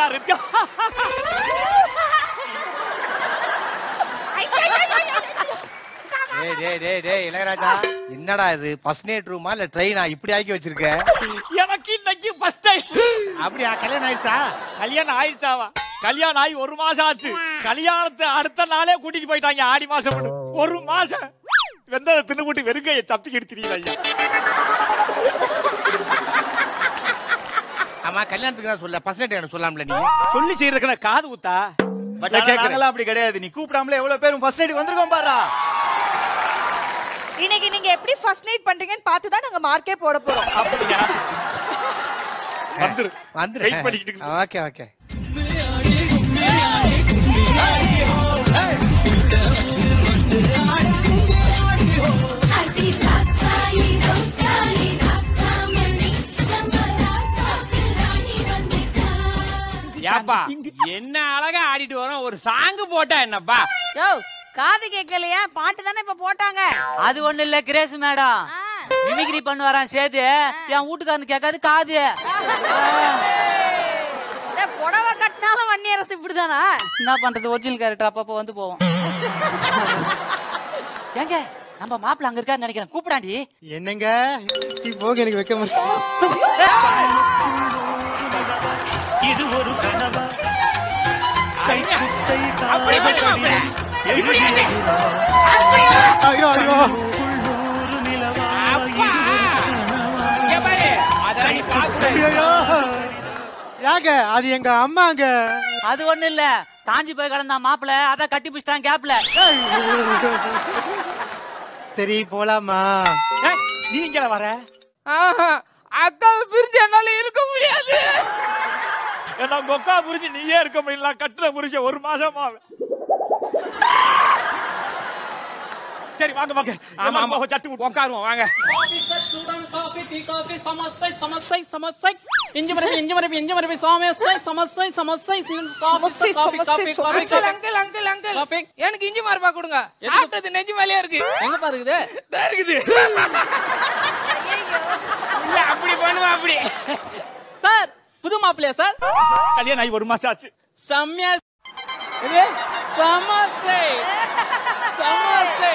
இருக்கு டேய் டேய் டேய் டேய் இளையராஜா என்னடா இது ஃபர்ஸ்ட் நைட் ரூமா இல்ல ட்ரெயினா இப்படி ஆக்கி வச்சிருக்க எனக்கு இன்னைக்கு ஃபர்ஸ்ட் டைம் அப்படியா கல்யாணம் ஆயிடுச்சா கல்யாணம் ஆயிடுச்சாவா கல்யாணம் ஆகி ஒரு மாசம் ஆச்சு கல்யாணத்தை அடுத்த நாளே கூட்டிட்டு போயிட்டாங்க ஆடி மாசம் ஒரு மாசம் வெந்ததை தின்னு வெறுங்கைய சப்பிக்கிட்டு தெரியல ஐயா ஆமா கல்யாணத்துக்கு தான் சொல்ல ஃபர்ஸ்ட் நைட் எனக்கு சொல்லாம்ல நீ சொல்லி செய்யறதுக்கு நான் காது ஊத்தா பட் நான் கேக்குறேன். நாங்களாம் அப்படி கிடையாது நீ கூப்பிடாமலே எவ்வளவு பேரும் ஃபர்ஸ்ட் நைட் வந்திருக்கோம் பாரா இன்னைக்கு நீங்க எப்படி ஃபர்ஸ்ட் நைட் பண்றீங்கன்னு பார்த்து தான் நாங்க மார்க்கே போட போறோம் அப்படியா வந்துரு வந்துரு Wait பண்ணிக்கிட்டு இருக்கு. ஓகே ஓகே அடி ராசாயி ரோசாயி ராசாமணி நம்ம ராசாக்கு ராணி வந்துட்டா ஏப்பா என்ன அழகா ஆடிட்டு வரோம் ஒரு சாங் போட்டா என்னப்பா யோ காது கேட்கலையா பாட்டு தானே இப்ப போட்டாங்க அது ஒண்ணு இல்ல கிரேஸ் மேடம் ஆ. மிமிக்ரி பண்ணு வரான் சேது என் வீட்டுக்காரனு கேட்காது காது டேய், புடவை கட்டினாலும் வன்னி அரசு இப்படிதானா என்ன பண்றது ஒரிஜினல் கேரக்டர் அப்பப்போ வந்து போவோம் ஏங்க நம்ம மாப்பிள்ள அங்க இருக்காரு நினைக்கிறேன் கூப்பிடாண்டி என்னங்க சீ, போக எனக்கு வைக்க முடியும் இது ஒரு கனவா அப்படி பண்ணு மாப்பிள. இப்படி ஆடு. ஐயோ ஐயோ அப்பா. இங்க பாரு அதெல்லாம் நீ பார்க்க கூடாது. யாங்க அது எங்க அம்மாங்க அது ஒண்ணு இல்ல காஞ்சி போய் கிடந்தா மாப்பிள்ள அதான் கட்டி பிடிச்சிட்டான் கேப்ல சரி போலாமா ஏய், நீ இங்க வர ஆஹா. அக்காவை பிரிஞ்சு என்னால இருக்க முடியாது ஏன்னா கொக்கா புரிஞ்சு நீயே இருக்க முடியல கட்டுற புரிஞ்ச ஒரு மாசமா சரி வாங்க வாங்க ஆமா ஆமா எல்லாம் சட்டு விட்டு உட்காருவோம் வாங்க காபி டீ காபி சமஸ்தை சமஸ்தை சமஸ்தை இஞ்சி மரபி இஞ்சி மரபி இஞ்சி மரபி சமஸ்தை சமஸ்தை சமஸ்தை coffee coffee coffee coffee uncle uncle uncle coffee எனக்கு இஞ்சி மரபா கொடுங்க சாப்பிட்டது நெஞ்சு மேலேயே இருக்கு எங்க பாருக்குது இதா இருக்குது இல்ல அப்படி பண்ணுவா அப்படி சார் புது மாப்பிள்ளையா சார் கல்யாணம் ஆகி ஒரு மாசம் ஆச்சு செம்மையா சமஸ்தை சமஸ்தை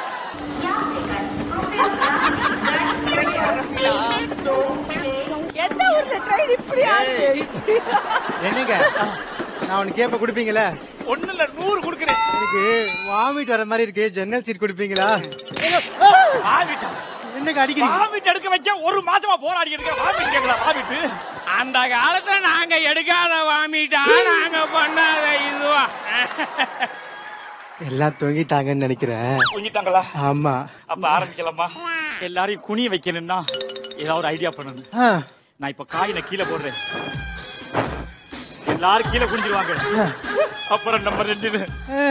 எந்த ஊர்ல ட்ரெயின் இப்படி ஆடுது இப்படி என்னங்க நான் உனக்கு கேப்ப குடுப்பீங்களா ஒண்ணு இல்ல நூறு கொடுக்குறேன் எனக்கு வாமிட் வர மாதிரி இருக்கு ஜன்னல் சீட் குடுப்பீங்களா வாமிட்டா என்னங்க அடிக்கிறீங்க வாமிட் எடுக்க வைக்க ஒரு மாசமா போராடி எடுக்க வாமிட் கேட்கல வாமிட்டு அந்த காலத்துல நாங்க எடுக்காத வாமிட்டா நாங்க பண்ணாத இதுவா எல்லாம் தொங்கிட்டாங்கன்னு நினைக்கிறேன் கொஞ்சிட்டாங்களா ஆமா அப்ப ஆரம்பிக்கலாமா எல்லாரையும் குனிய வைக்கணும்னா ஏதாவது ஒரு ஐடியா பண்ணணும் ஆ, நான் இப்ப காயினை கீழே போடுறேன் எல்லாரும் கீழே குனிஞ்சிருவாங்க அப்புறம் நம்ம ரெண்டு பேரும்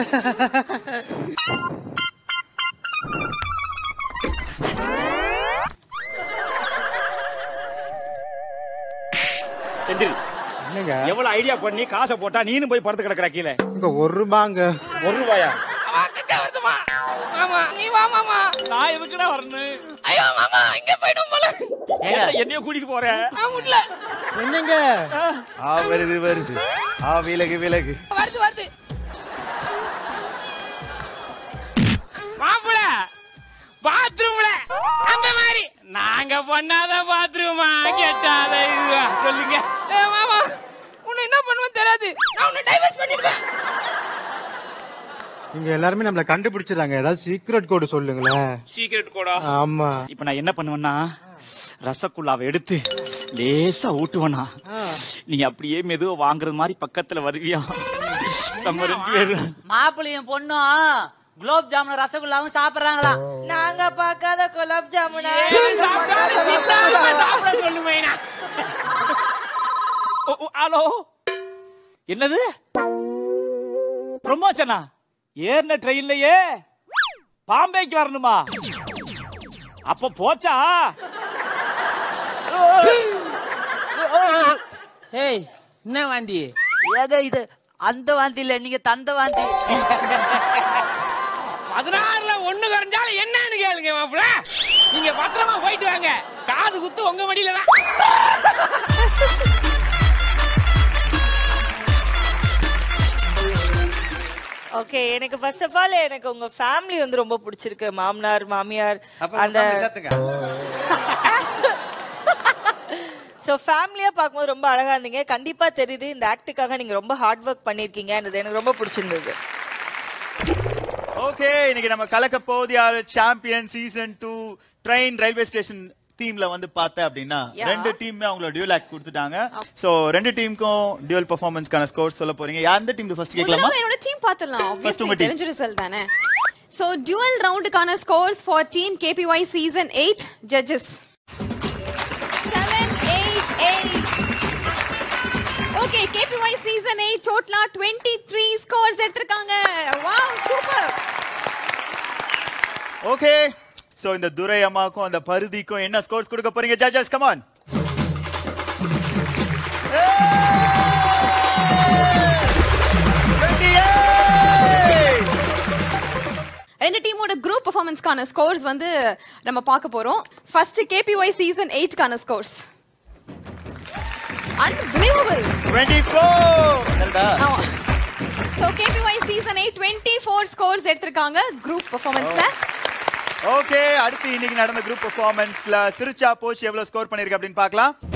எந்திரி என்னங்க எவ்வளவு ஐடியா பண்ணி காசை போட்டா நீனும் போய் படுத்து கிடக்குற கீழே இங்க ஒரு ரூபாங்க ஒரு ரூபாயா கிட்ட வருதுமா மாமா நீ வா மாமா நான் எதுக்குடா வரணும் ஐயோ மாமா இங்க போயிடும் போல ஏன்டா என்னைய கூட்டிட்டு போற நான் முடியல என்னங்க ஆ வருது வருது ஆ விலகு விலகு வருது வருது மாப்பிள பாத்ரூம்ல அந்த மாதிரி நாங்க பண்ணாத பாத்ரூமா கெட்டாத இதுவா சொல்லுங்க ஏ மாமா உன்னை என்ன பண்ணுவேன்னு தெரியாது நான் உன்னை டைவர்ஸ் பண்ணிடுவேன் இங்க எல்லாருமே நம்மள கண்டுபிடிச்சிடறாங்க ஏதாவது சீக்ரெட் கோடு சொல்லுங்களேன் சீக்கிரட் கோடா ஆமா இப்ப நான் என்ன பண்ணுவேன்னா ரசகுல்லாவை எடுத்து லேசா ஊட்டுவேனா நீ அப்படியே மெதுவா வாங்குறது மாதிரி பக்கத்துல வருவியா நம்ம ரெண்டு பேரும் மாப்பிள்ளையும் பொண்ணும் குலோப் ஜாமுன் ரசகுல்லாவும் சாப்பிடுறாங்களா நாங்க பார்க்காத குலாப் ஜாமுனா சொல்லுவேனா ஓ, ஓ, ஹலோ என்னது ப்ரொமோஷனா ஏறின ட்ரெயின்லயே பாம்பேக்கு வரணுமா அப்ப போச்சா ஏய் என்ன வாந்தி ஏங்க இது அந்த வாந்தி இல்ல நீங்க தந்த வாந்தி பதினாறுல ஒண்ணு குறைஞ்சாலும் என்னன்னு கேளுங்க மாப்பிள நீங்க பத்திரமா போயிட்டு வாங்க காது குத்து உங்க மடியில தான் ஓகே எனக்கு ஃபர்ஸ்ட் ஆஃப் ஆல் எனக்கு உங்க ஃபேமிலி வந்து ரொம்ப பிடிச்சிருக்கு மாமனார் மாமியார் அப்ப அந்த அந்த சேர்த்துங்க ஸோ ஃபேமிலியா பார்க்கும்போது ரொம்ப அழகா இருந்தீங்க கண்டிப்பா தெரியுது இந்த ஆக்டுக்காக நீங்க ரொம்ப ஹார்ட் ஒர்க் பண்ணிருக்கீங்கன்றது எனக்கு ரொம்ப பிடிச்சிருந்தது ஓகே இன்னைக்கு நம்ம கலக்க போகுது யாரு champion season two train railway station தீம்ல வந்து பார்த்தேன் அப்படின்னா Yeah. ரெண்டு டீமுமே அவங்களோட டியூல் ஆக்ட் கொடுத்துட்டாங்க சோ ரெண்டு டீமுக்கும் டியூல் பெர்ஃபார்மன்ஸ்க்கான ஸ்கோர் சொல்ல போறீங்க எந்த டீம் ஃபர்ஸ்ட் கேட்கலாமா முதல்ல என்னோட டீம் பார்த்தலாம் First obviously உங்க team. தெரிஞ்ச ரிசல்ட் தானே சோ டுவல் ரவுண்டுக்கான scores for team KPY season 8 judges 7 8 8 okay KPY season 8 டோட்டலா 23 ஸ்கோர்ஸ் எடுத்திருக்காங்க வாவ் சூப்பர் ஓகே சோ இந்த துரை அம்மாக்கும் அந்த பருதிக்கும் என்ன ஸ்கோர்ஸ் கொடுக்க போறீங்க ஜட்ஜஸ் கமான் ரெண்டு டீமோட குரூப் பெர்ஃபார்மன்ஸ்க்கான ஸ்கோர்ஸ் வந்து நம்ம பார்க்க போறோம் ஃபர்ஸ்ட் கேபிஒய் சீசன் 8 கான ஸ்கோர்ஸ் அன்பிலீவபிள் 24 ஆமா சோ கேபிஒய் சீசன் 8 24 ஸ்கோர்ஸ் எடுத்திருக்காங்க குரூப் பெர்ஃபார்மன்ஸ்ல ஓகே அடுத்து இன்னைக்கு நடந்த குரூப் பெர்ஃபார்மன்ஸ்ல சிரிச்சா போச்சு எவ்வளவு ஸ்கோர் பண்ணிருக்கு அப்படின்னு பார்க்கலாம்